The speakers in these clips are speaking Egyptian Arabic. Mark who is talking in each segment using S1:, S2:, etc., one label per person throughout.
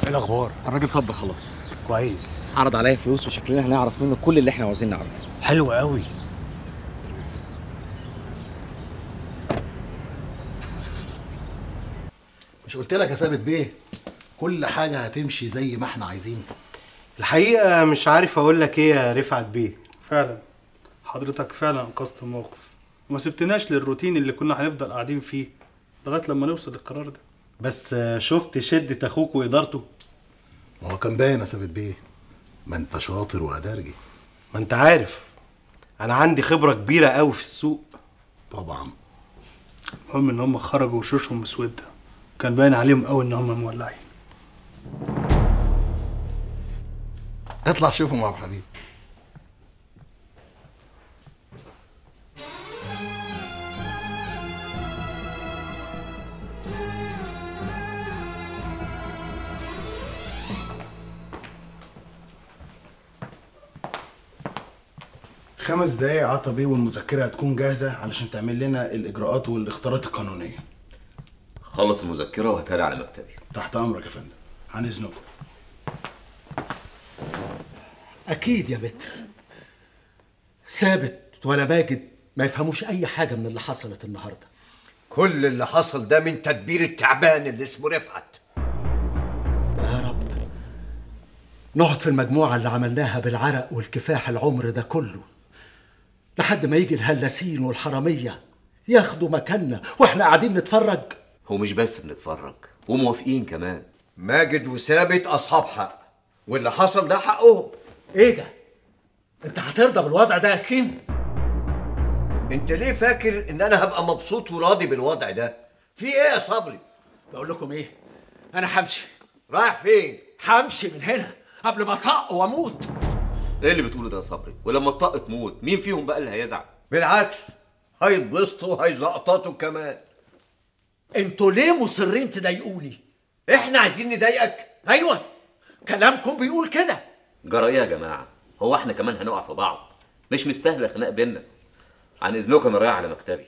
S1: ايه الاخبار
S2: الراجل طب خلاص
S1: كويس
S2: عرض عليا فلوس وشكلنا هنعرف منه كل اللي احنا عاوزين نعرفه
S1: حلو قوي
S3: مش قلت لك يا ثابت بيه كل حاجه هتمشي زي ما احنا عايزين
S4: الحقيقة مش عارف أقول لك إيه يا رفعت بيه
S5: فعلا حضرتك فعلا انقذت الموقف وما سبتناش للروتين اللي كنا هنفضل قاعدين فيه لغايه لما نوصل للقرار ده
S4: بس آه، شفت شدة أخوك وإدارته
S3: ما هو كان باين يا ثابت بيه ما انت شاطر وادرجي
S4: ما أنت عارف أنا عندي خبرة كبيرة قوي في السوق
S3: طبعا
S5: المهم ان هم خرجوا وشوشهم مسوده كان باين عليهم قوي ان هم مولعين
S3: اطلع شوفهم يا ابو حبيب
S1: خمس دقايق عطا بيه والمذكره هتكون جاهزه علشان تعمل لنا الاجراءات والاختيارات القانونيه
S6: خلص المذكرة وهتالي على مكتبي
S1: تحت امرك يا فندم عن اذنكم
S7: أكيد يا متر ثابت ولا ماجد ما يفهموش أي حاجة من اللي حصلت النهاردة
S8: كل اللي حصل ده من تدبير التعبان اللي اسمه رفعت
S7: يا رب نقعد في المجموعة اللي عملناها بالعرق والكفاح العمر ده كله لحد ما يجي الهلاسين والحرامية ياخدوا مكاننا واحنا قاعدين نتفرج
S6: هو مش بس بنتفرج وموافقين كمان
S8: ماجد وثابت اصحاب حق واللي حصل ده حقهم
S7: ايه ده؟ انت هترضى بالوضع ده يا سليم؟
S8: انت ليه فاكر ان انا هبقى مبسوط وراضي بالوضع ده في ايه يا صبري
S7: بقول لكم ايه؟ انا همشي
S8: رايح فين
S7: همشي من هنا قبل ما اطق واموت
S6: ايه اللي بتقوله ده يا صبري ولما الطق تموت مين فيهم بقى اللي هيزعل
S8: بالعكس هيتبسطوا وهيزقططوا كمان
S7: انتوا ليه مصرين تضايقوني؟
S8: احنا عايزين نضايقك
S7: ايوه كلامكم بيقول كده
S6: جرى ايه يا جماعة هو احنا كمان هنقع في بعض مش مستاهلة خناق بينا عن اذنكم انا رايح على مكتبي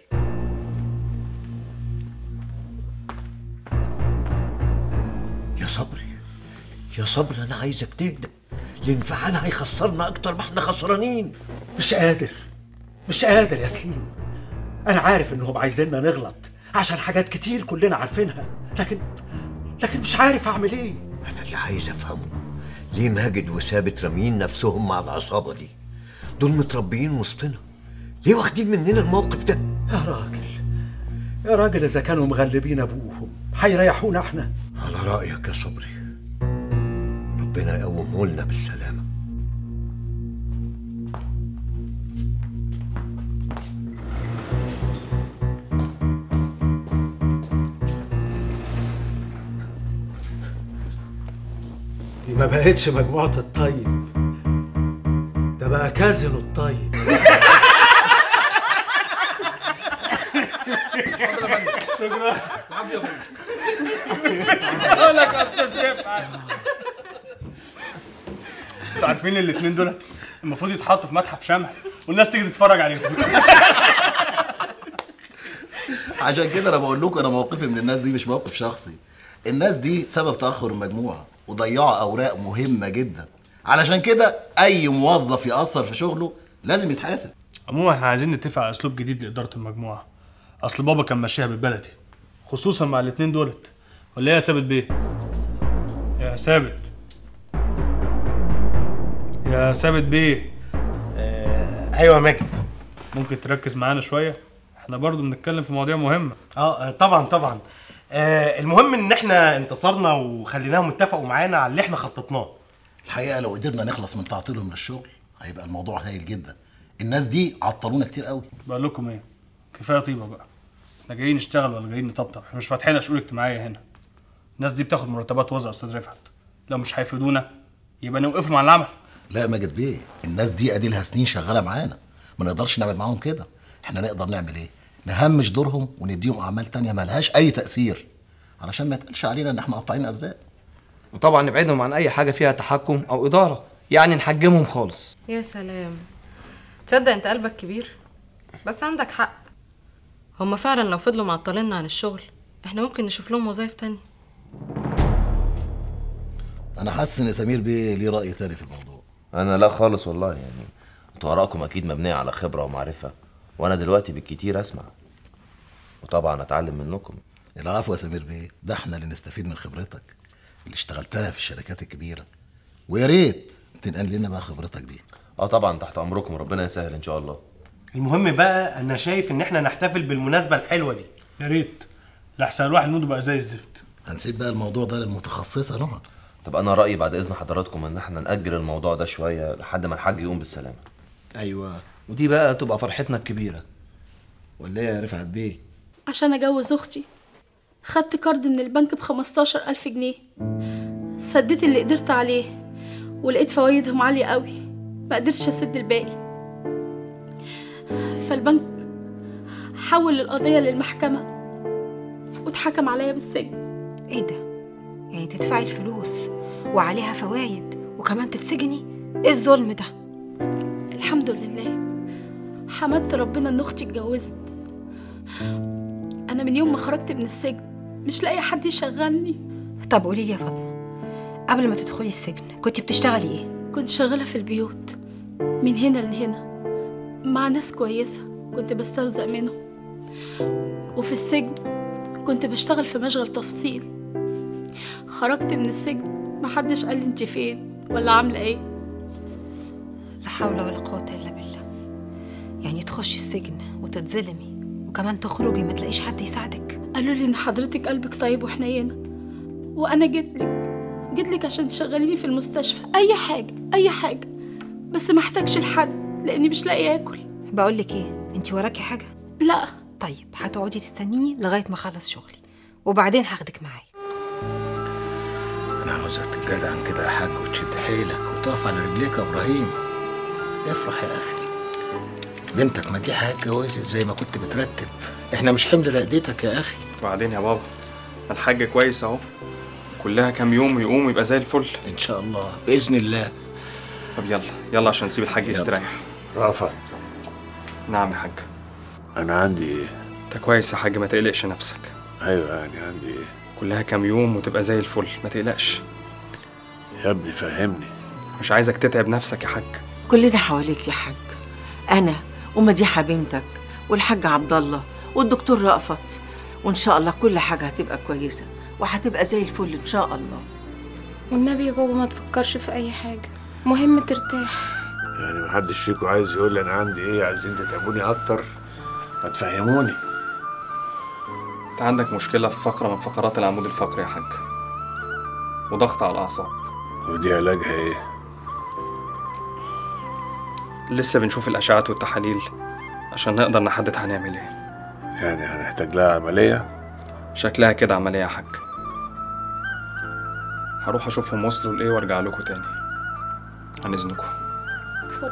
S8: يا صبري يا صبري انا عايزك تهدى الانفعال هيخسرنا اكتر ما احنا خسرانين
S7: مش قادر مش قادر يا سليم انا عارف انهم عايزيننا نغلط عشان حاجات كتير كلنا عارفينها لكن لكن مش عارف اعمل ايه
S8: انا اللي عايز افهمه ليه ماجد وثابت راميين نفسهم مع العصابه دي دول متربيين وسطنا ليه واخدين مننا الموقف ده
S7: يا راجل يا راجل اذا كانوا مغلبين ابوهم هيريحونا احنا
S8: على رايك يا صبري ربنا يقومه لنا بالسلامه
S7: دي ما بقتش مجموعة الطيب ده بقى كازينو الطيب
S5: اقول لك يا استاذ رفعت انتوا عارفين الاثنين دول المفروض يتحطوا في متحف شمع والناس تيجي تتفرج عليهم
S3: عشان كده انا بقول لكم انا موقفي من الناس دي مش موقف شخصي الناس دي سبب تاخر المجموعه وضيعوا اوراق مهمه جدا علشان كده اي موظف ياثر في شغله لازم يتحاسب
S5: عموما احنا عايزين نتفق على اسلوب جديد لاداره المجموعه اصل بابا كان ماشيها بالبلدي خصوصا مع الاثنين دولت ولا ايه يا ثابت بيه يا ثابت يا ثابت بيه
S4: أيوة يا ماجد
S5: ممكن تركز معانا شويه احنا برضو بنتكلم في مواضيع مهمه
S4: اه آه، طبعا طبعا آه المهم ان احنا انتصرنا وخليناهم اتفقوا معانا على اللي احنا خططناه
S3: الحقيقه لو قدرنا نخلص من تعطيلهم للشغل هيبقى الموضوع هايل جدا الناس دي عطلونا كتير قوي
S5: بقول لكم ايه كفايه طيبه بقى احنا جايين نشتغل ولا جايين نطبطب احنا مش فاتحين شؤون اجتماعيه هنا الناس دي بتاخد مرتبات وزع يا استاذ رفعت لو مش هيفيدونا يبقى نوقفهم عن العمل
S3: لا يا ماجد بيه الناس دي ادي لها سنين شغاله معانا ما نقدرش نعمل معاهم كده احنا نقدر نعمل ايه نهمش دورهم ونديهم اعمال تانية ملهاش اي تاثير علشان ما يتقالش علينا ان احنا قاطعين ارزاق
S9: وطبعا نبعدهم عن اي حاجه فيها تحكم او اداره يعني نحجمهم خالص
S10: يا سلام تصدق انت قلبك كبير بس عندك حق هما فعلا لو فضلوا معطليننا عن الشغل احنا ممكن نشوف لهم وظايف تانية
S3: انا حاسس ان سمير بيه ليه راي تاني في الموضوع
S11: انا لا خالص والله يعني انتوا ارائكم اكيد مبنيه على خبره ومعرفه وانا دلوقتي بالكتير اسمع وطبعا اتعلم منكم
S3: العفو يا سمير بيه ده احنا اللي نستفيد من خبرتك اللي اشتغلتها في الشركات الكبيره ويا ريت تنقل لنا بقى خبرتك دي
S11: اه طبعا تحت امركم ربنا يسهل ان شاء الله
S4: المهم بقى انا شايف ان احنا نحتفل بالمناسبه الحلوه دي
S5: يا ريت لحسن الواحد موده بقى زي الزفت
S3: هنسيب بقى الموضوع ده للمتخصصه نهى
S11: طب انا رايي بعد اذن حضراتكم ان احنا ناجل الموضوع ده شويه لحد ما الحاج يقوم بالسلامه
S9: ايوه ودي بقى تبقى فرحتنا الكبيره ولا ايه يا رفعت بيه
S12: عشان أجوز أختي خدت كارد من البنك بخمستاشر ألف جنيه سديت اللي قدرت عليه ولقيت فوايدهم عالية قوي ما قدرتش أسد الباقي فالبنك حول القضية للمحكمة واتحكم عليا بالسجن
S13: ايه ده يعني تدفعي الفلوس وعليها فوايد وكمان تتسجني ايه الظلم ده
S12: الحمد لله حمدت ربنا ان اختي اتجوزت انا من يوم ما خرجت من السجن مش لاقي حد يشغلني
S13: طب قولي لي يا فاطمه قبل ما تدخلي السجن كنت بتشتغلي ايه
S12: كنت شغالة في البيوت من هنا لهنا مع ناس كويسة كنت بسترزق منهم وفي السجن كنت بشتغل في مشغل تفصيل خرجت من السجن محدش قال لي انت فين ولا عاملة ايه
S13: لا حول ولا قوه الا بالله يعني تخشي السجن وتتظلمي وكمان تخرجي ما تلاقيش حد يساعدك
S12: قالوا لي ان حضرتك قلبك طيب وحنينة وانا جيت لك جيت لك عشان تشغليني في المستشفى اي حاجة اي حاجة بس ما احتاجش لحد لاني مش لاقي اكل
S13: بقول لك ايه انت وراكي حاجه
S12: لا
S13: طيب هتقعدي تستنيني لغايه ما اخلص شغلي وبعدين هاخدك معايا
S3: انا عاوزك تتجدعن كده يا حاج وتشد حيلك وتقف على رجليك يا ابراهيم افرح يا اخي بنتك مديحه اتجوزت زي ما كنت بترتب احنا مش حمل رقدتك يا اخي
S14: وبعدين يا بابا الحاج كويس اهو كلها كام يوم ويقوم يبقى زي الفل
S3: ان شاء الله باذن الله
S14: طب يلا يلا عشان نسيب الحاج يستريح
S15: رافت
S14: نعم يا حاج
S15: انا عندي ايه
S14: انت كويس يا حاج ما تقلقش نفسك
S15: ايوه يعني عندي ايه
S14: كلها كام يوم وتبقى زي الفل ما تقلقش
S15: يا ابني فهمني
S14: مش عايزك تتعب نفسك يا حاج
S16: كلنا حواليك يا حاج انا ومديحه بنتك والحاج عبد الله والدكتور رأفت وان شاء الله كل حاجه هتبقى كويسه وهتبقى زي الفل ان شاء الله
S17: والنبي يا بابا ما تفكرش في اي حاجه مهم ترتاح
S15: يعني محدش فيكم عايز يقول لي انا عندي ايه عايزين تتعبوني اكتر ما تفهموني
S14: انت عندك مشكله في فقره من فقرات العمود الفقري يا حاج وضغط على الاعصاب
S15: ودي علاجها ايه
S14: لسه بنشوف الاشعات والتحاليل عشان نقدر نحدد هنعمل ايه
S15: يعني هنحتاج لها عمليه
S14: شكلها كده عمليه يا حاج هروح اشوفهم وصلوا لايه وارجع لكم تاني عن اذنكم
S17: اتفضل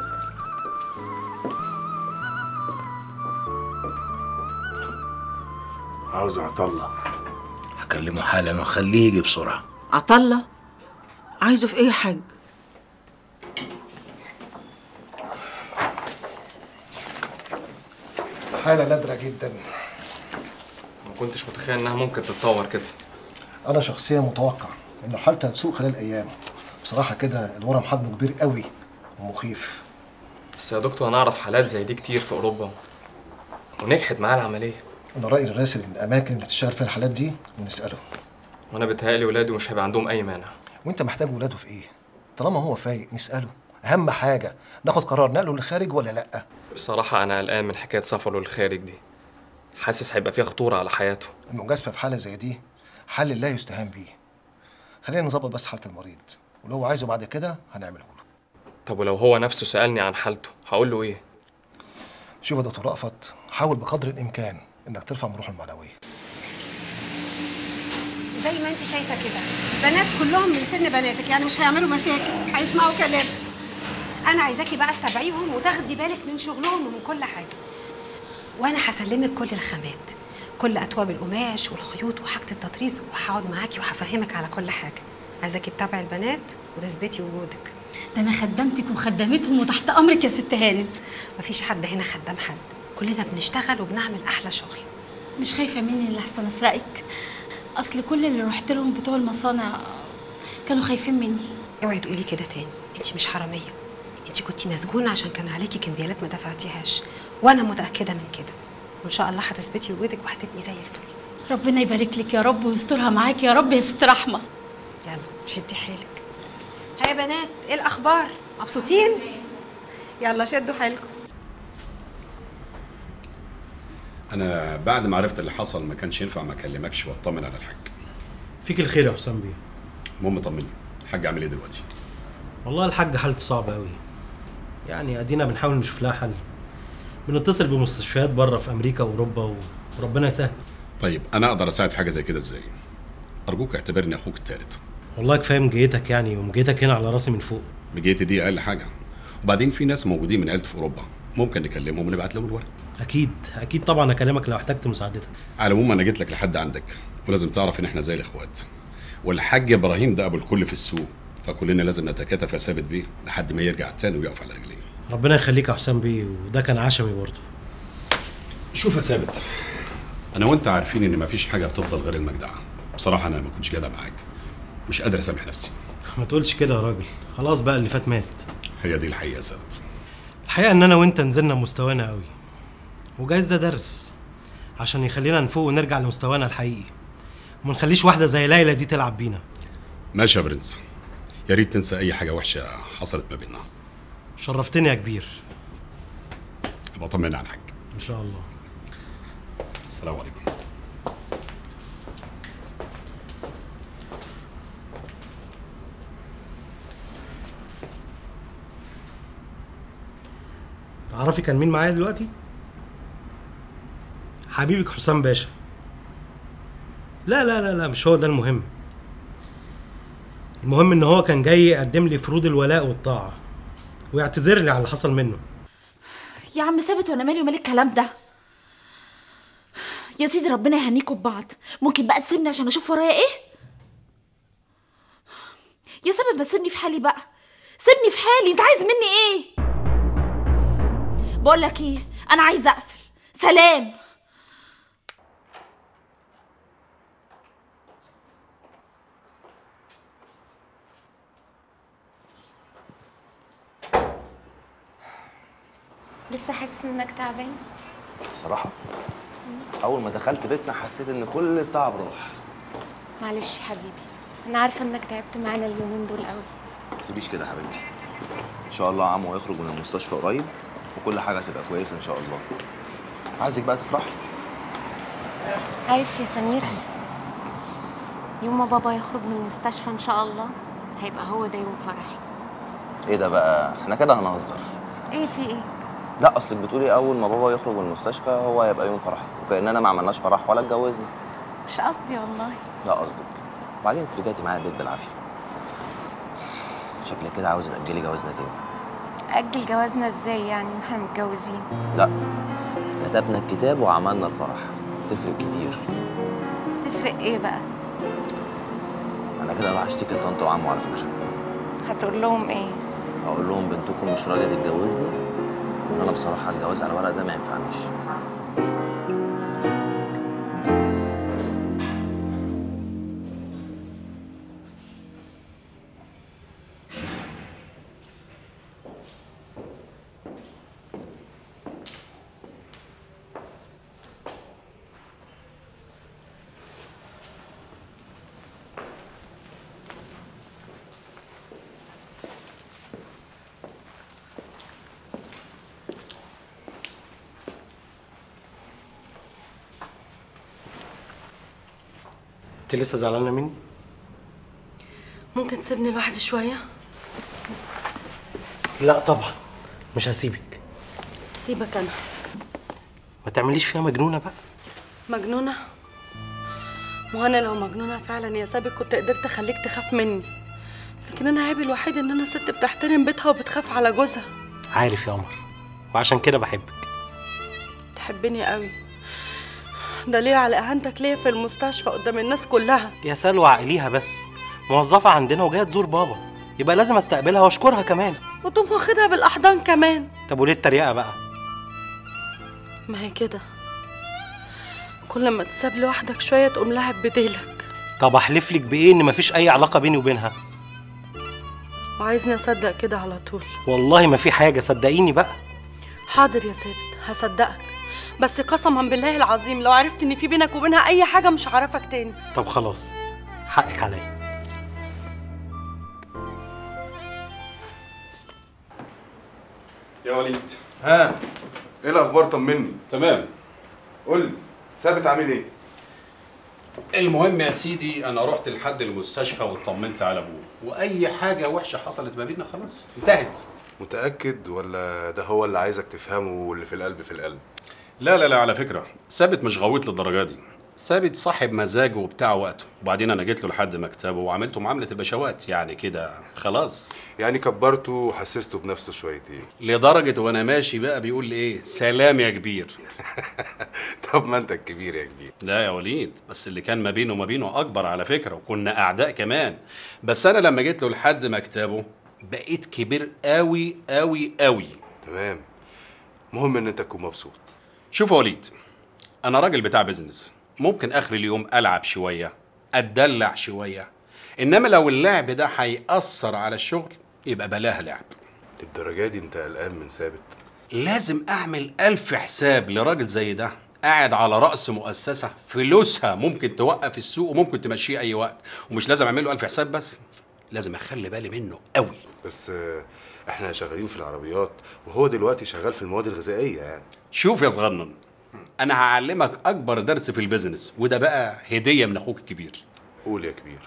S15: عاوز اطلع
S3: هكلمه حالا وخليه يجي بسرعه
S16: عطله عايزه في ايه يا حاج
S18: حالة نادرة جدا
S14: ما كنتش متخيل انها ممكن تتطور كده
S18: أنا شخصيا متوقع إنه حالته هتسوق خلال أيام بصراحة كده الورم حجمه كبير قوي ومخيف
S14: بس يا دكتور انا اعرف حالات زي دي كتير في اوروبا ونجحت معاه العمليه
S18: أنا رأيي نراسل الأماكن اللي بتشتغل فيها الحالات دي ونسأله
S14: وانا بتهيألي ولادي مش هيبقى عندهم اي مانع
S18: وأنت محتاج ولاده في إيه؟ طالما هو فايق نسأله أهم حاجة ناخد قرار نقله للخارج ولا لأ
S14: بصراحه انا قلقان من حكايه سفره للخارج دي حاسس هيبقى فيها خطوره على حياته
S18: المجازفة في حالة زي دي حل لا يستهان بيه خلينا نظبط بس حالة المريض ولو هو عايزه بعد كده هنعمله له
S14: طب ولو هو نفسه سالني عن حالته هقول له ايه
S18: شوف يا دكتور رأفت حاول بقدر الإمكان إنك ترفع من روحه المعنوية
S13: زي ما انت شايفه كده بنات كلهم من سن بناتك يعني مش هيعملوا مشاكل هيسمعوا كلام انا عايزاكي بقى تتابعيهم وتاخدي بالك من شغلهم ومن كل حاجه وانا هسلمك كل الخامات كل اتواب القماش والخيوط وحاجه التطريز وهقعد معاكي وهفهمك على كل حاجه عايزاكي تتابعي البنات وتثبتي وجودك
S12: ده انا خدمتك وخدمتهم وتحت امرك يا ست هانم
S13: مفيش حد هنا خدام حد كلنا بنشتغل وبنعمل احلى شغل
S12: مش خايفه مني اللي احسن اسرقك اصل كل اللي رحت لهم بتوع المصانع كانوا خايفين مني
S13: اوعي تقولي كده تاني انت مش حراميه انت كنتي مسجونه عشان كان عليكي كمبيالات ما دفعتيهاش وانا متاكده من كده وان شاء الله هتثبتي وجودك وهتبقي زي الفل
S12: ربنا يبارك لك يا رب ويسترها معاك يا رب يا ست رحمه
S13: يلا شدي حيلك ها يا بنات ايه الاخبار مبسوطين يلا شدوا حيلكم
S19: انا بعد ما عرفت اللي حصل ما كانش ينفع ما اكلمكش واطمن على الحاج
S4: فيك الخير يا حسام بيه
S19: المهم طمني الحاج عامل ايه دلوقتي
S4: والله الحاج حالته صعبه قوي يعني ادينا بنحاول نشوف لها حل بنتصل بمستشفيات بره في امريكا واوروبا وربنا يسهل
S19: طيب انا اقدر اساعد في حاجه زي كده ازاي ارجوك اعتبرني اخوك الثالث
S4: والله كفايه مجيتك يعني ومجيتك هنا على راسي من فوق
S19: مجيتي دي اقل حاجه وبعدين في ناس موجودين من عيلتي في اوروبا ممكن نكلمهم ونبعت لهم الورق
S4: اكيد اكيد طبعا اكلمك لو احتجت مساعدتك
S19: على العموم انا جيت لك لحد عندك ولازم تعرف ان احنا زي الاخوات والحاج ابراهيم ده ابو الكل في السوق فكلنا لازم نتكاتف يا ثابت بيه لحد ما يرجع تاني ويقف على رجليه
S4: ربنا يخليك يا حسام بيه وده كان عشمي برضه
S19: شوف يا ثابت انا وانت عارفين ان مفيش حاجه بتفضل غير المجدعه بصراحه انا ما كنتش جدع معاك مش قادر اسامح نفسي
S4: ما تقولش كده يا راجل خلاص بقى اللي فات مات
S19: هي دي الحقيقه يا ثابت
S4: الحقيقه ان انا وانت نزلنا مستوانا قوي وجايز ده درس عشان يخلينا نفوق ونرجع لمستوانا الحقيقي وما نخليش واحده زي ليلى دي تلعب بينا
S19: ماشي يا برنس يا ريت تنسى اي حاجه وحشه حصلت ما بيننا
S4: شرفتني يا كبير
S19: ابقى طمنا على الحاج
S4: ان شاء الله
S19: السلام عليكم
S4: تعرفي كان مين معايا دلوقتي حبيبك حسام باشا لا لا لا لا مش هو ده المهم المهم ان هو كان جاي يقدم لي فروض الولاء والطاعه ويعتذر لي على اللي حصل منه
S20: يا عم ثابت وانا مالي ومال الكلام ده يا سيدي ربنا يهنيكوا ببعض ممكن بقى تسيبني عشان اشوف ورايا ايه يا ثابت بس سيبني في حالي بقى سيبني في حالي انت عايز مني ايه بقول لك ايه انا عايزه اقفل سلام
S17: لسه حاسس انك تعبان
S11: بصراحة أول ما دخلت بيتنا حسيت إن كل التعب راح
S17: معلش يا حبيبي انا عارفه انك تعبت معانا اليومين دول قوي
S11: ما تقوليش كده يا حبيبتي إن شاء الله عمو هيخرج من المستشفى قريب وكل حاجة هتبقى كويسة إن شاء الله عايزك بقى تفرحي
S17: عارف يا سمير يوم ما بابا يخرج من المستشفى ان شاء الله هيبقى هو ده يوم فرحي
S11: إيه ده بقى إحنا كده هنهزر
S17: ايه في ايه
S11: لا أصلك بتقولي أول ما بابا يخرج من المستشفى هو هيبقى يوم فرحي وكأننا ما عملناش فرح ولا اتجوزنا
S17: مش قصدي والله
S11: لا قصدك بعدين انت رجعتي معايا البيت بالعافية شكلك كده عاوزة تأجلي جوازنا تاني
S17: اجل جوازنا ازاي يعني ما احنا متجوزين
S11: لا كتبنا الكتاب وعملنا الفرح تفرق كتير
S17: تفرق ايه بقى
S11: انا كده راح اشتكي لطنط وعمو على فكره
S17: هتقول لهم ايه
S11: هقول لهم بنتكم مش راضيه تتجوزني وانا بصراحه الجواز على الورق ده ما ينفعنيش
S4: انت لسه زعلانه مني
S10: ممكن تسيبني لوحدي شوية؟
S4: لا طبعا مش هسيبك
S10: سيبك أنا
S4: ما تعمليش فيها مجنونه بقى
S10: مجنونة؟ وأنا لو مجنونة فعلا يا سابق كنت قدرت أخليك تخاف مني لكن أنا عيبي الوحيد إن أنا ست بتحترم بيتها وبتخاف على جوزها
S4: عارف يا قمر وعشان كده بحبك
S10: تحبني قوي دليل على إهانتك ليا في المستشفى قدام الناس كلها
S4: يا سلوى عقليها بس موظفه عندنا وجايه تزور بابا يبقى لازم استقبلها واشكرها كمان
S10: وتقوم واخدها بالأحضان كمان
S4: طب وليه التريقه بقى
S10: ما هي كده كل ما تساب لوحدك شوية تقوم لها بديلك
S4: طب احلف لك بايه ان مفيش اي علاقه بيني وبينها
S10: وعايزني اصدق كده على طول
S4: والله ما في حاجه صدقيني بقى
S10: حاضر يا ثابت هصدقك بس قسما بالله العظيم لو عرفت ان في بينك وبينها اي حاجه مش هعرفك تاني
S4: طب خلاص حقك عليا
S19: يا وليد
S21: ها ايه الاخبار طمني
S19: تمام
S21: قول لي ثابت عامل ايه
S19: المهم يا سيدي انا رحت لحد المستشفى واطمنت على ابوه واي حاجه وحشه حصلت ما بيننا خلاص انتهت
S21: متاكد ولا ده هو اللي عايزك تفهمه واللي في القلب في القلب
S19: لا لا لا على فكره ثابت مش غويط للدرجه دي ثابت صاحب مزاجه وبتاع وقته وبعدين انا جيت له لحد مكتبه وعملته معامله البشوات يعني كده خلاص
S21: يعني كبرته وحسسته بنفسه شويتين
S19: لدرجه وانا ماشي بقى بيقول لي ايه سلام يا كبير
S21: طب ما انت الكبير يا كبير
S19: لا يا وليد بس اللي كان ما بينه وما بينه اكبر على فكره وكنا اعداء كمان بس انا لما جيت له لحد مكتبه بقيت كبير قوي قوي قوي
S21: تمام مهم ان انت تكون مبسوط
S19: شوف يا وليد انا راجل بتاع بيزنس ممكن اخر اليوم العب شويه اتدلع شويه انما لو اللعب ده هيأثر على الشغل يبقى بلاها لعب
S21: للدرجه دي انت قلقان من ثابت
S19: لازم اعمل الف حساب لراجل زي ده قاعد على رأس مؤسسة فلوسها ممكن توقف السوق وممكن تمشيه أي وقت ومش لازم أعمل له ألف حساب بس لازم أخلي بالي منه قوي
S21: بس آه، احنا شغالين في العربيات وهو دلوقتي شغال في المواد الغذائيه يعني
S19: شوف يا صغنن أنا هعلمك أكبر درس في البيزنس وده بقى هدية من أخوك الكبير
S21: قول يا كبير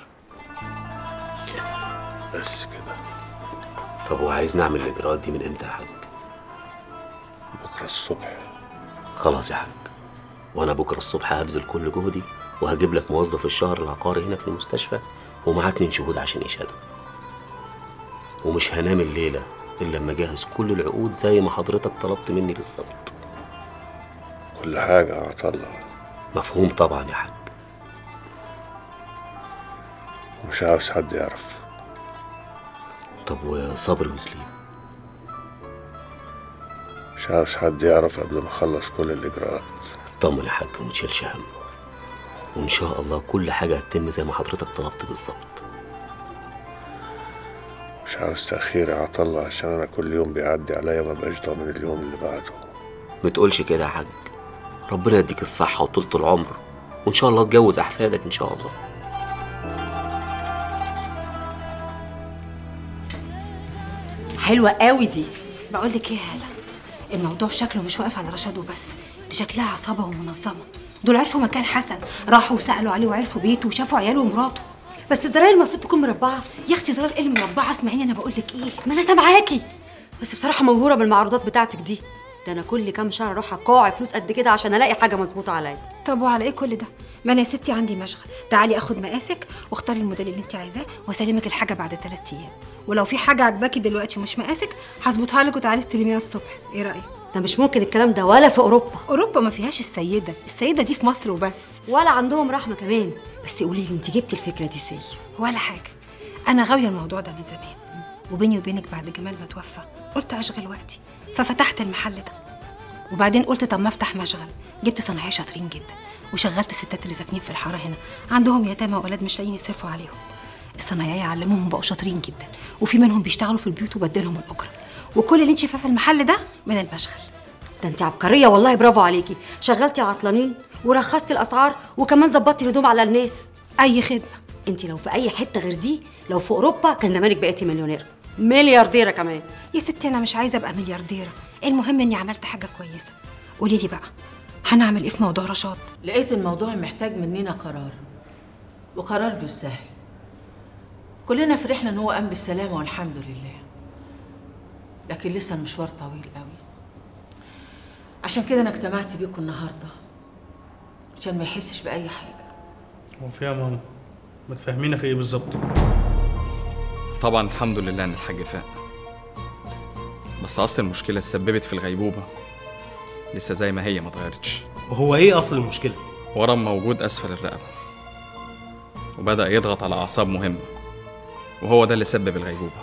S21: بس كده
S6: طب وعايز نعمل الاجراءات دي من امتى يا حاج
S21: بكره الصبح
S6: خلاص يا حاج وانا بكره الصبح هبذل كل جهدي وهجيب لك موظف الشهر العقاري هنا في المستشفى ومعاه اتنين شهود عشان يشهدوا ومش هنام الليله الا لما اجهز كل العقود زي ما حضرتك طلبت مني بالظبط
S15: كل حاجة عطلة
S6: مفهوم طبعا يا حاج
S15: مش عاوز حد يعرف
S6: طب وصبري وسليم
S15: مش عاوز حد يعرف قبل ما اخلص كل الاجراءات
S6: اطمن يا حاج وما تشيلش هم وان شاء الله كل حاجه هتتم زي ما حضرتك طلبت بالظبط
S15: مش عاوز تأخير يا عطلة عشان أنا كل يوم بيعدي عليا ما بقاش ضامن اليوم اللي بعده
S6: ما تقولش كده يا حاج ربنا يديك الصحه وطولة العمر وان شاء الله تجوز احفادك ان شاء الله
S22: حلوة قوي دي
S13: بقول لك ايه يا هلا الموضوع شكله مش واقف على رشاد وبس دي شكلها عصابه ومنظمه دول عرفوا مكان حسن راحوا وسالوا عليه وعرفوا بيته وشافوا عياله ومراته
S22: بس الزراير المفروض تكون مربعة
S13: يا اختي زرار ايه المربعه اسمعيني انا بقول لك ايه
S22: ما أنا سامعاكي بس بصراحة مبهورة بالمعروضات بتاعتك دي ده أنا كل كام شهر أروح أقاعي فلوس قد كده عشان ألاقي حاجة مظبوطة عليا
S13: طب وعلى ايه كل ده ما انا يا ستي عندي مشغل تعالي اخد مقاسك واختاري الموديل اللي انت عايزاه واسلمك الحاجه بعد ثلاث ايام ولو في حاجه عجباكي دلوقتي ومش مقاسك هظبطها لك وتعالي استلميها الصبح ايه رايك
S22: ده مش ممكن الكلام ده ولا في أوروبا
S13: اوروبا ما فيهاش السيده السيده دي في مصر وبس
S22: ولا عندهم رحمة كمان بس قولي لي أنت جبتي الفكرة دي ازاي
S13: ولا حاجه انا غاويه الموضوع ده من زمان وبيني وبينك بعد جمال ما توفى قلت اشغل وقتي ففتحت المحل ده وبعدين قلت طب ما افتح مشغل جبت صناعيه شاطرين جدا وشغلت الستات اللي ساكنين في الحاره هنا عندهم يتامى واولاد مش لاقيين يصرفوا عليهم الصنايعيه علموهم بقوا شاطرين جدا وفي منهم بيشتغلوا في البيوت وبدلهم الاجره وكل اللي انت شايفاه في المحل ده من المشغل
S22: ده أنت عبقرية والله برافو عليكي شغلتي عطلانين ورخصتي الأسعار وكمان ظبطتي الهدوم على الناس
S13: أي خدمة
S22: أنت لو في أي حتة غير دي لو في أوروبا كان زمانك بقيتي مليونيرة مليارديرة كمان
S13: يا ستي انا مش عايزه ابقى مليارديره المهم اني عملت حاجه كويسه قولي لي بقى هنعمل ايه في موضوع رشاد
S16: لقيت الموضوع محتاج مننا قرار وقرار مش سهل كلنا فرحنا ان هو قام بالسلامه والحمد لله لكن لسه المشوار طويل قوي عشان كده انا اجتمعت بيكم النهارده عشان ما يحسش باي حاجه
S5: هو في يا ماما ما تفهمينا في ايه بالظبط
S14: طبعا الحمد لله ان الحاج فاق بس اصل المشكله سببت في الغيبوبه لسه زي ما هي ما اتغيرتش
S4: وهو ايه اصل المشكله
S14: ورم موجود اسفل الرقبه وبدا يضغط على اعصاب مهمه وهو ده اللي سبب الغيبوبه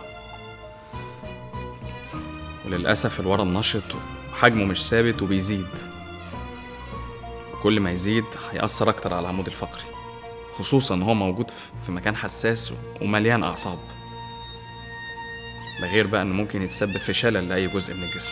S14: وللاسف الورم نشط وحجمه مش ثابت وبيزيد كل ما يزيد هيأثر أكتر على العمود الفقري خصوصا إن هو موجود في- في مكان حساس ومليان أعصاب ده غير بقى انه ممكن يتسبب في شلل لاي جزء من الجسم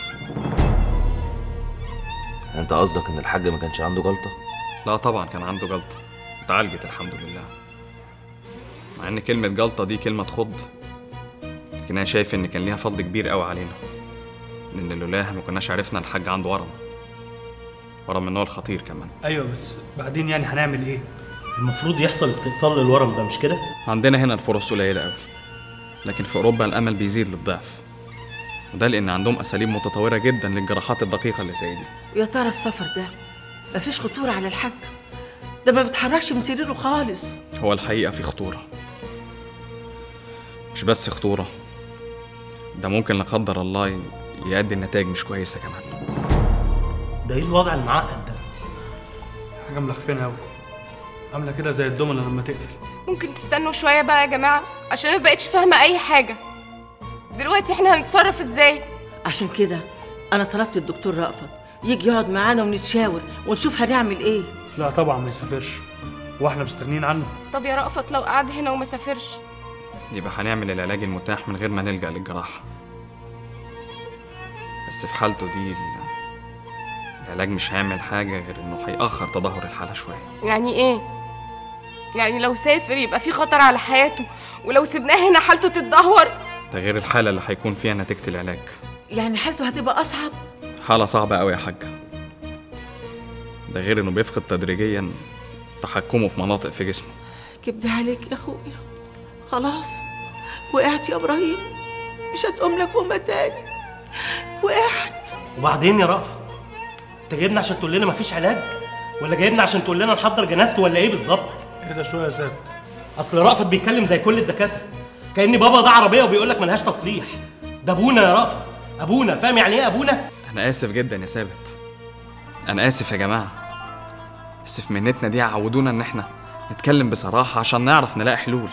S11: انت قصدك ان الحاج ما كانش عنده جلطه
S14: لا طبعا كان عنده جلطه اتعالجت الحمد لله مع ان كلمه جلطه دي كلمه تخض لكن انا شايف ان كان ليها فضل كبير قوي علينا لان لولاها ما كناش عرفنا الحاج عنده ورم ورم من النوع الخطير كمان
S5: ايوه بس بعدين يعني هنعمل ايه
S4: المفروض يحصل استئصال للورم ده مش كده
S14: عندنا هنا الفرص قليله قوي لكن في اوروبا الامل بيزيد للضعف وده لان عندهم اساليب متطوره جدا للجراحات الدقيقه اللي زي دي
S16: ويا ترى السفر ده مفيش خطورة على الحاج ده ما بيتحركش من سريره خالص
S14: هو الحقيقة في خطورة مش بس خطورة ده ممكن لا قدر الله ي- يؤدي لنتائج مش كويسة كمان
S4: ده ايه الوضع المعقد ده
S5: حاجه ملخفينها قوي عامله كده زي الدومنه لما تقفل
S1: ممكن تستنوا شوية بقى يا جماعة عشان أنا مبقتش فاهمة أي حاجة دلوقتي احنا هنتصرف ازاي؟
S16: عشان كده انا طلبت الدكتور رأفت يجي يقعد معانا ونتشاور ونشوف هنعمل ايه
S5: لا طبعا ما يسافرش واحنا مستغنيين عنه
S1: طب يا رأفت لو قعد هنا وما سافرش
S14: يبقى هنعمل العلاج المتاح من غير ما نلجأ للجراحة بس في حالته دي ال- العلاج مش هيعمل حاجة غير إنه هيأخر تدهور الحالة شوية
S1: يعني ايه؟ يعني لو سافر يبقى في خطر على حياته ولو سيبناه هنا حالته تتدهور
S14: ده غير الحالة اللي هيكون فيها نتيجة العلاج
S16: يعني حالته هتبقى اصعب
S14: حالة صعبة أوي يا حاجة ده غير إنه بيفقد تدريجيا تحكمه في مناطق في جسمه
S16: كبد عليك يا اخويا خلاص وقعت يا ابراهيم مش هتقوم لك قومه تاني وقعت
S4: وبعدين يا رأفت انت جايبنا عشان تقول لنا مفيش علاج ولا جايبنا عشان تقول لنا نحضر جنازته ولا ايه بالظبط
S5: اهدى شويه يا ثابت
S4: اصل رأفت بيتكلم زي كل الدكاتره كأن بابا ده عربيه وبيقول لك ملهاش تصليح ده ابونا يا رأفت ابونا فاهم يعني ايه ابونا
S14: أنا آسف جدا يا ثابت أنا آسف يا جماعة بس في مهنتنا دي عودونا إن إحنا نتكلم بصراحة عشان نعرف نلاقي حلول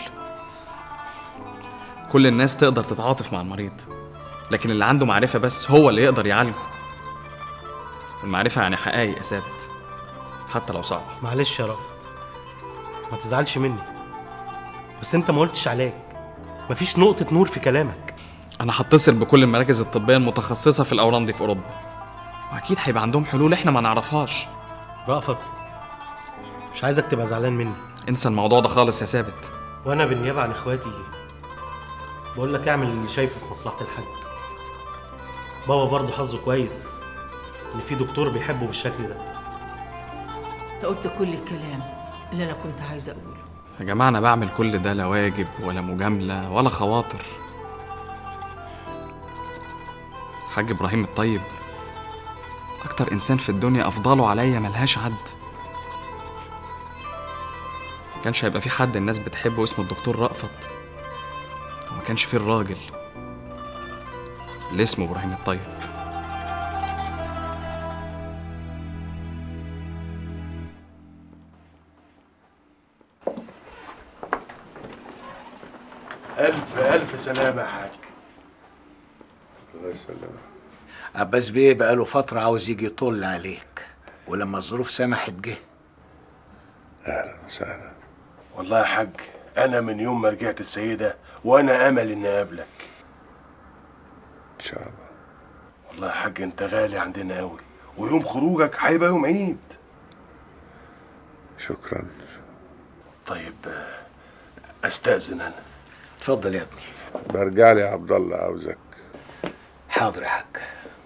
S14: كل الناس تقدر تتعاطف مع المريض لكن اللي عنده معرفة بس هو اللي يقدر يعالجه المعرفة يعني حقايق يا ثابت حتى لو صعبة
S4: معلش يا رأفت ما تزعلش مني بس انت ما قلتش علاج مفيش نقطه نور في كلامك
S14: أنا هتصل بكل المراكز الطبية المتخصصة في الأورام دي في أوروبا وأكيد هيبقى عندهم حلول إحنا ما نعرفهاش
S4: رأفت مش عايزك تبقى زعلان مني
S14: انسى الموضوع ده خالص يا ثابت
S4: وانا بالنيابه عن اخواتي بقول لك اعمل اللي شايفه في مصلحه الحاج بابا برضه حظه كويس ان في دكتور بيحبه بالشكل ده
S16: انت قلت كل الكلام اللي انا كنت عايزه اقوله
S14: يا جماعة أنا بعمل كل ده لا واجب ولا مجاملة ولا خواطر حاج إبراهيم الطيب أكتر إنسان في الدنيا أفضله عليا ملهاش حد ما كانش هيبقى في حد الناس بتحبه اسمه الدكتور رأفت وما كانش فيه الراجل اللي اسمه إبراهيم الطيب
S15: ألف ألف سلامة يا حاج
S21: الله يسلمك
S15: عباس بيه بقاله فترة عاوز يجي يطل عليك ولما الظروف سمحت جه
S21: أهلا وسهلا
S2: والله يا حاج انا من يوم ما رجعت السيده وانا امل اني اقابلك
S21: إن شاء الله
S2: والله يا حاج انت غالي عندنا قوي ويوم خروجك هيبقى يوم عيد
S21: شكرا
S2: طيب آه، استاذن انا
S15: اتفضل يا ابني
S21: برجع لي يا عبد الله عاوزك
S15: حاضر يا حاج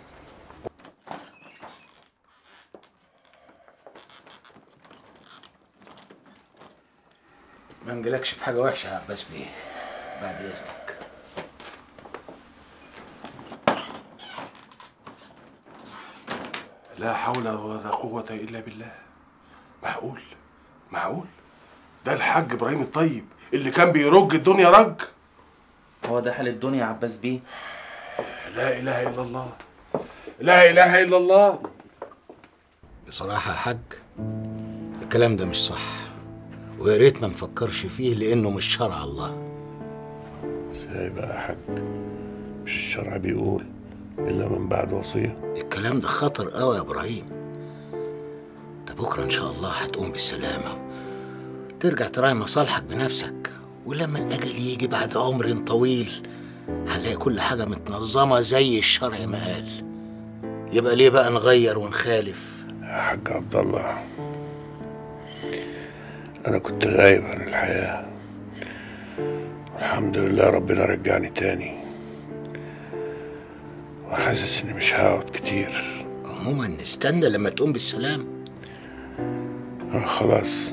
S15: ما نجيلكش في حاجة وحشة يا عباس بيه بعد إذنك
S2: لا حول ولا قوة إلا بالله معقول معقول ده الحاج إبراهيم الطيب اللي كان بيرج الدنيا رج
S23: هو ده حال الدنيا يا عباس بيه
S2: لا إله إلا الله لا إله إلا الله
S15: بصراحة يا حاج الكلام ده مش صح ويا ريت ما نفكرش فيه لأنه مش شرع الله
S21: ازاي بقى يا حاج مش الشرع بيقول إلا من بعد وصية
S15: الكلام ده خطر قوي يا إبراهيم ده بكرة إن شاء الله هتقوم بالسلامة ترجع تراعي مصالحك بنفسك ولما الأجل يجي بعد عمر طويل هنلاقي كل حاجة متنظمة زي الشرع ما قال يبقى ليه بقى نغير ونخالف
S21: يا حاج عبد الله انا كنت غايب عن الحياه والحمد لله ربنا رجعني تاني وحاسس اني مش هقعد كتير
S15: عموما نستنى لما تقوم بالسلام
S21: انا خلاص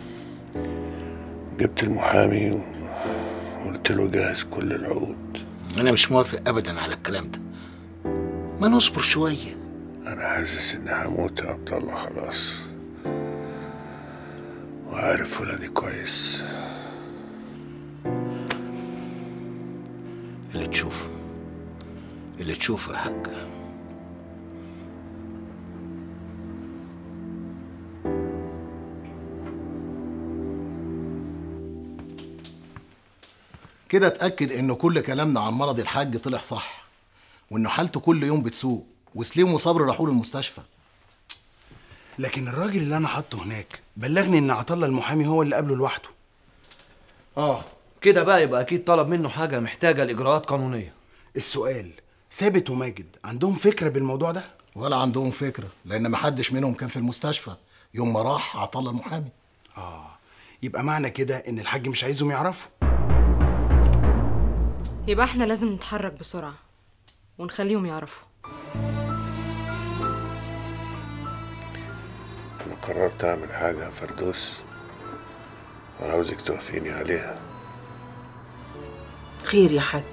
S21: جبت المحامي وقلت له جهز كل العقود
S15: انا مش موافق ابدا على الكلام ده ما نصبر شوية
S21: انا حاسس اني هموت يا عبد الله خلاص وعارف ولادي كويس
S15: اللي تشوفه اللي تشوفه يا حاج
S3: كده اتاكد ان كل كلامنا عن مرض الحاج طلع صح وانه حالته كل يوم بتسوء وسليم وصبري راحوا له المستشفى
S7: لكن الراجل اللي انا حاطه هناك بلغني ان عطله المحامي هو اللي قابله لوحده
S8: اه كده بقى يبقى اكيد طلب منه حاجه محتاجه لاجراءات قانونيه
S7: السؤال ثابت وماجد عندهم فكره بالموضوع ده
S3: ولا عندهم فكره لان محدش منهم كان في المستشفى يوم ما راح عطله المحامي
S7: اه يبقى معنى كده ان الحاج مش عايزهم يعرفوا
S9: يبقى احنا لازم نتحرك بسرعة ونخليهم يعرفوا
S21: انا قررت اعمل حاجه يا فردوس وعاوزك توافقيني عليها
S16: خير يا حاج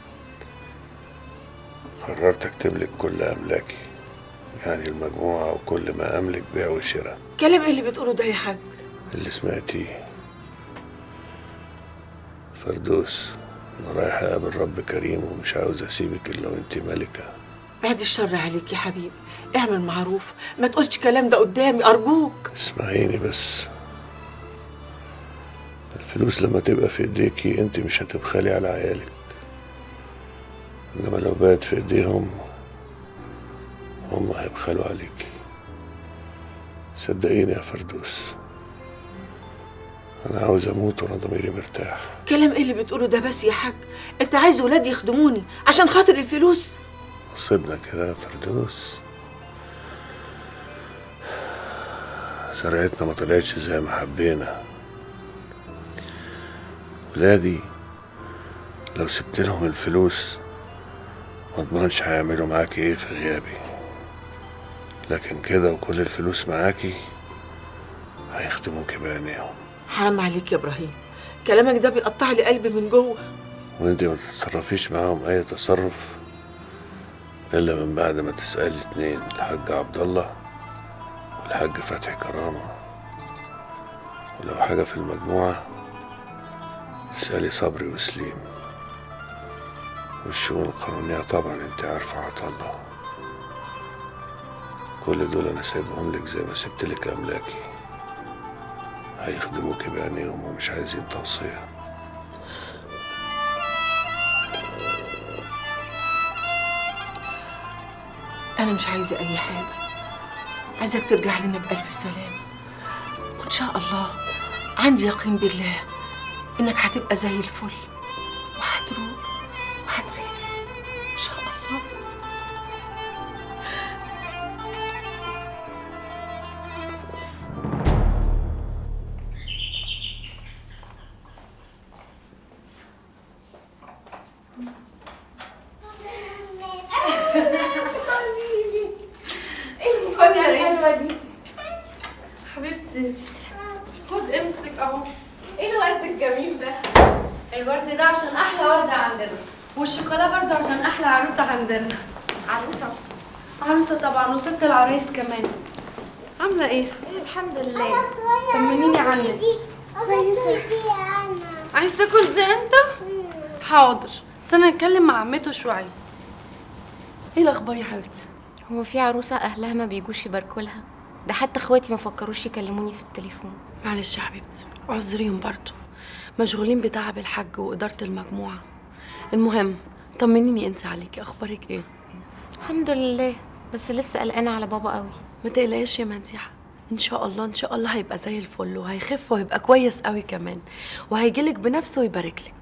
S21: قررت اكتب لك كل املاكي يعني المجموعه وكل ما املك بيع وشراء
S16: كلام ايه اللي بتقوله ده يا حاج
S21: اللي سمعتيه فردوس انا رايح اقابل رب كريم ومش عاوز اسيبك الا وانت ملكه
S16: بعد الشر عليك يا حبيبي اعمل معروف ما تقولش كلام ده قدامي ارجوك
S21: اسمعيني بس الفلوس لما تبقى في ايديكي انت مش هتبخلي على عيالك انما لو بقت في ايديهم هم هيبخلوا عليكي صدقيني يا فردوس انا عاوز اموت وانا ضميري مرتاح
S16: كلام ايه اللي بتقوله ده بس يا حاج انت عايز ولادي يخدموني عشان خاطر الفلوس
S21: نصيبنا كده يا فردوس زرعتنا ما طلعتش زي ما حبينا ولادي لو سبت لهم الفلوس ما اضمنش هيعملوا معاكي ايه في غيابي لكن كده وكل الفلوس معاكي هيخدموكي بعينيهم
S16: حرام عليك يا ابراهيم كلامك ده بيقطع لي قلبي من جوه
S21: وانت ما تتصرفيش معاهم اي تصرف الا من بعد ما تسالي اتنين الحاج عبد الله والحاج فتحي كرامه ولو حاجه في المجموعه تسالي صبري وسليم والشؤون القانونيه طبعا انت عارفه عطا الله كل دول انا سايبهم لك زي ما سبت لك املاكي هيخدموكي بعينيهم ومش عايزين توصيه
S16: انا مش عايزه اي حاجه عايزك ترجع لنا بالف سلامه وان شاء الله عندي يقين بالله انك هتبقى زي الفل وهتروق وهتخف ان شاء الله
S10: ايه المفاجأة الحلوة دي؟ حبيبتي خد امسك اهو ايه الورد الجميل ده؟ الورد ده عشان احلى وردة عندنا والشوكولا برضه عشان احلى عروسة عندنا عروسة عروسة طبعا وست العرايس كمان عاملة ايه؟ الحمد لله طمنيني عنك كويسة عايز تاكل دي انت؟ حاضر استنى نتكلم مع عمته شوية ايه الاخبار يا حبيبتي؟
S17: هو في عروسة أهلها ما بيجوش يباركوا لها ده حتى اخواتي ما فكروش يكلموني في التليفون
S10: معلش يا حبيبتي اعذريهم برضو مشغولين بتعب الحاج وإدارة المجموعة المهم طمنيني انت عليكي اخبارك ايه
S17: الحمد لله بس لسه قلقانة على بابا قوي
S10: ما تقلقيش يا مديحة ان شاء الله ان شاء الله هيبقى زي الفل وهيخف وهيبقى كويس قوي كمان وهيجيلك بنفسه ويبارك لك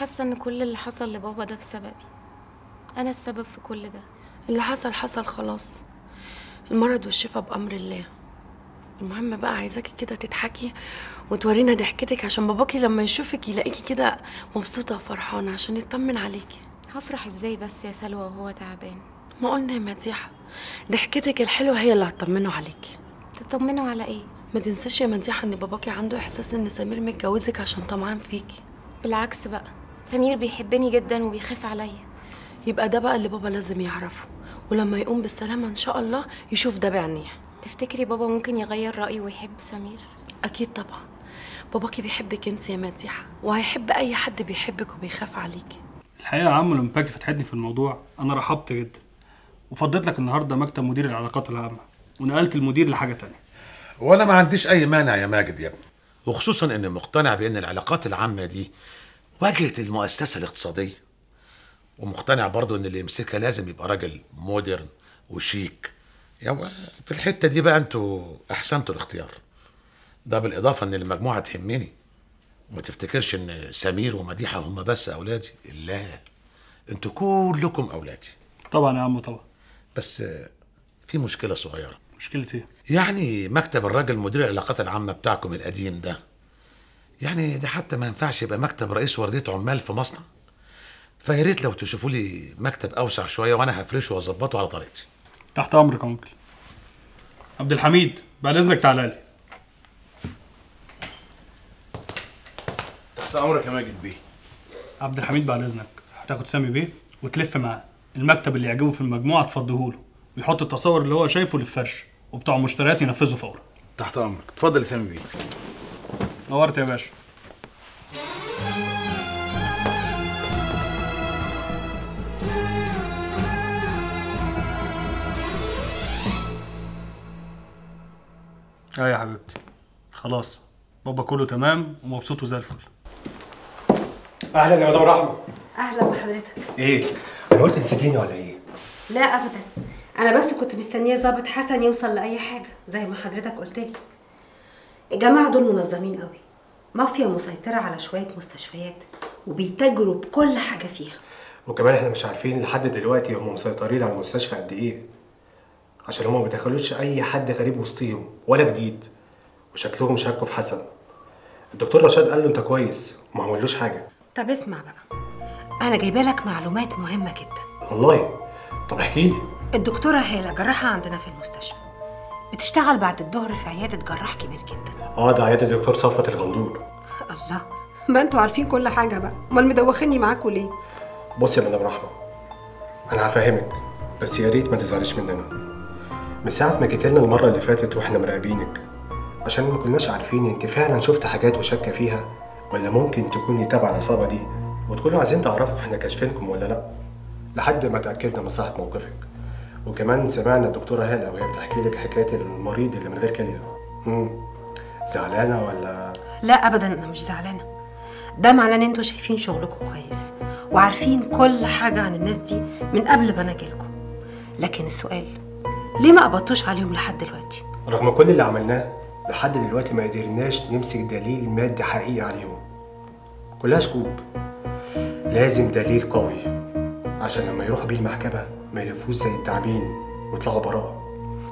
S17: حاسة ان كل اللي حصل لبابا ده بسببي انا السبب في كل ده
S10: اللي حصل حصل خلاص المرض والشفاء بأمر الله المهم بقى عايزاكي كده تضحكي وتورينا ضحكتك عشان باباكي لما يشوفك يلاقيكي كده مبسوطة وفرحانة عشان يطمن عليكي
S17: هفرح ازاي بس يا سلوى وهو تعبان
S10: ما قلنا يا مديحة ضحكتك الحلوة هي اللي هتطمنه عليكي
S17: تطمنوا على ايه
S10: ما تنساش يا مديحة ان باباكي عنده احساس ان سمير متجوزك عشان طمعان فيكي
S17: بالعكس بقى سمير بيحبني جدا وبيخاف عليا
S10: يبقى ده بقى اللي بابا لازم يعرفه ولما يقوم بالسلامة ان شاء الله يشوف ده بعينيه
S17: تفتكري بابا ممكن يغير رأيه ويحب سمير
S10: اكيد طبعا باباكي بيحبك انت يا مديحة وهيحب اي حد بيحبك وبيخاف عليكي
S5: الحقيقه يا عم لما باجي فتحتني في الموضوع انا رحبت جدا وفضيت لك النهارده مكتب مدير العلاقات العامه ونقلت المدير لحاجه تانية
S12: وانا ما عنديش اي مانع يا ماجد يا ابني وخصوصا اني مقتنع بان العلاقات العامه دي واجهه المؤسسه الاقتصاديه ومقتنع برضو ان اللي يمسكها لازم يبقى راجل مودرن وشيك يعني في الحته دي بقى انتوا احسنتوا الاختيار ده بالاضافه ان المجموعه تهمني وما تفتكرش ان سمير ومديحه هم بس اولادي لا انتوا كلكم اولادي
S5: طبعا يا عم طبعا
S12: بس في مشكله صغيره
S5: مشكله ايه
S12: يعني مكتب الراجل مدير العلاقات العامة بتاعكم القديم ده يعني ده حتى ما ينفعش يبقى مكتب رئيس وردية عمال في مصنع فيا ريت لو تشوفوا لي مكتب أوسع شوية وأنا هفرشه وأظبطه على طريقتي
S5: تحت امرك يا انكل عبد الحميد بعد اذنك تعالى لي
S2: تحت امرك يا ماجد بيه
S5: عبد الحميد بعد اذنك هتاخد سامي بيه وتلف معاه المكتب اللي يعجبه في المجموعه تفضيه له ويحط التصور اللي هو شايفه للفرش وبتوع المشتريات ينفذوا فورا
S7: تحت امرك اتفضل يا سامي بيه
S5: نورت يا باشا اه يا حبيبتي خلاص بابا كله تمام ومبسوط وزي الفل
S4: اهلا يا مدام رحمه
S13: اهلا بحضرتك
S4: ايه انا قلت نسيتيني ولا ايه
S13: لا ابدا انا بس كنت مستنيه ظابط حسن يوصل لاي حاجه زي ما حضرتك قلت لي الجماعه دول منظمين قوي مافيا مسيطره على شويه مستشفيات وبيتاجروا بكل حاجه فيها
S4: وكمان احنا مش عارفين لحد دلوقتي هم مسيطرين على المستشفى قد ايه عشان هم ما بيدخلوش اي حد غريب وسطيهم ولا جديد وشكلهم شكوا في حسن الدكتور رشاد قال له انت كويس وما عملوش حاجه
S13: طب اسمع بقى انا جايبه لك معلومات مهمه جدا
S4: والله طب احكي لي
S13: الدكتوره هاله جراحه عندنا في المستشفى بتشتغل بعد الظهر في عياده جراح كبير جدا
S4: اه ده عياده الدكتور صفوت الغندور
S13: الله ما انتوا عارفين كل حاجه بقى امال مدوخيني معاكوا ليه
S4: بص يا مدام رحمه انا هفهمك بس يا ريت ما تزعليش مننا من ساعه ما جيت لنا المره اللي فاتت واحنا مراقبينك عشان ما كناش عارفين انت فعلا شفت حاجات وشاكه فيها ولا ممكن تكوني تبع العصابه دي وتكونوا عايزين تعرفوا احنا كاشفينكم ولا لا لحد ما تاكدنا من صحه موقفك وكمان سمعنا الدكتوره هاله وهي بتحكي لك حكايه المريض اللي من غير كليه امم زعلانه ولا
S13: لا ابدا انا مش زعلانه ده معناه ان انتوا شايفين شغلكم كويس وعارفين كل حاجه عن الناس دي من قبل ما انا اجيلكم لكن السؤال ليه ما قبضتوش عليهم لحد دلوقتي
S4: رغم كل اللي عملناه لحد دلوقتي ما قدرناش نمسك دليل مادي حقيقي عليهم كلها شكوك لازم دليل قوي عشان لما يروحوا بيه المحكمة ما يلفوش زي التعبين ويطلعوا براءة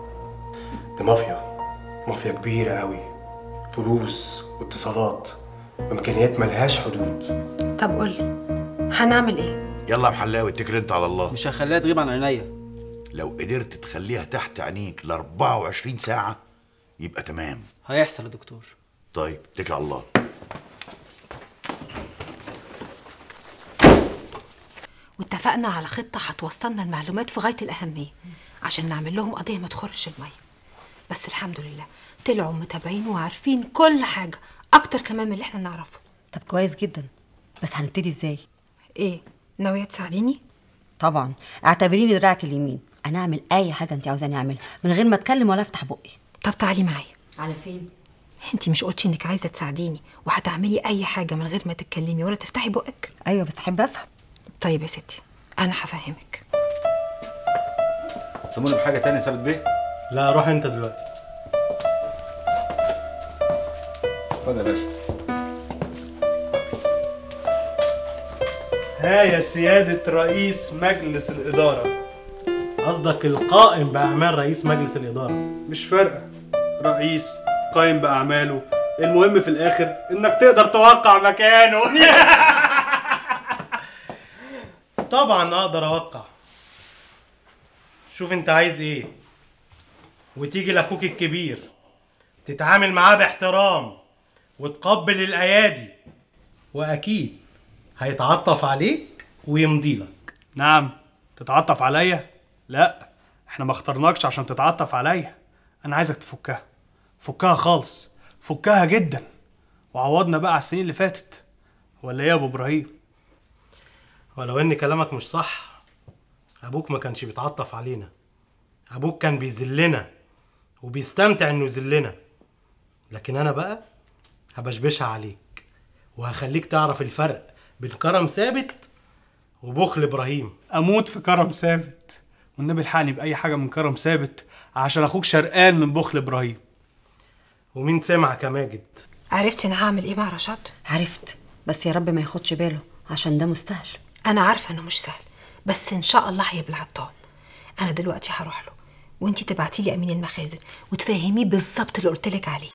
S4: دي مافيا مافيا كبيرة قوي فلوس واتصالات وإمكانيات ملهاش حدود
S13: طب قولي هنعمل ايه
S3: يلا يا محلاوي اتكل انت على الله
S18: مش هخليها تغيب عن عينيا
S3: لو قدرت تخليها تحت عينيك ل 24 ساعة يبقى تمام
S18: هيحصل يا دكتور
S3: طيب اتكل على الله
S13: واتفقنا على خطه هتوصلنا المعلومات في غايه الاهميه عشان نعمل لهم قضيه ما تخرش الميه بس الحمد لله طلعوا متابعين وعارفين كل حاجه اكتر كمان من اللي احنا نعرفه
S22: طب كويس جدا بس هنبتدي ازاي
S13: ايه ناويه تساعديني
S22: طبعا اعتبريني دراعك اليمين انا اعمل اي حاجه انت عاوزاني اعملها من غير ما اتكلم ولا افتح بقي
S13: طب تعالي معايا
S22: على فين
S13: انت مش قلتي انك عايزه تساعديني وهتعملي اي حاجه من غير ما تتكلمي ولا تفتحي بقك
S22: ايوه بس احب افهم
S13: طيب يا ستي انا هفهمك
S20: سموني بحاجه تانية ثابت بيه
S4: لا روح انت دلوقتي
S20: اتفضل يا باشا
S6: ها يا سيادة رئيس مجلس الإدارة قصدك القائم بأعمال رئيس مجلس الإدارة
S5: مش فارقة رئيس قايم بأعماله المهم في الآخر إنك تقدر توقع مكانه
S6: طبعا أقدر أوقع شوف أنت عايز إيه وتيجي لأخوك الكبير تتعامل معاه باحترام وتقبل الأيادي وأكيد هيتعطف عليك ويمضي لك
S5: نعم تتعطف عليا لا احنا ما اخترناكش عشان تتعطف عليا انا عايزك تفكها فكها خالص فكها جدا وعوضنا بقى على السنين اللي فاتت ولا ايه يا ابو ابراهيم
S6: ولو ان كلامك مش صح ابوك ما كانش بيتعطف علينا ابوك كان بيذلنا وبيستمتع انه يذلنا لكن انا بقى هبشبشها عليك وهخليك تعرف الفرق بين كرم ثابت وبخل ابراهيم
S5: اموت في كرم ثابت والنبي الحقني باي حاجه من كرم ثابت عشان اخوك شرقان من بخل ابراهيم
S6: ومين سمعك يا ماجد
S13: عرفتي انا هعمل ايه مع رشاد
S22: عرفت بس يا رب ما ياخدش باله عشان ده مستاهل
S13: انا عارفه انه مش سهل بس ان شاء الله هيبلع الطعم انا دلوقتي هروح له وانتي تبعتي لي امين المخازن وتفهميه بالظبط اللي قلت لك عليه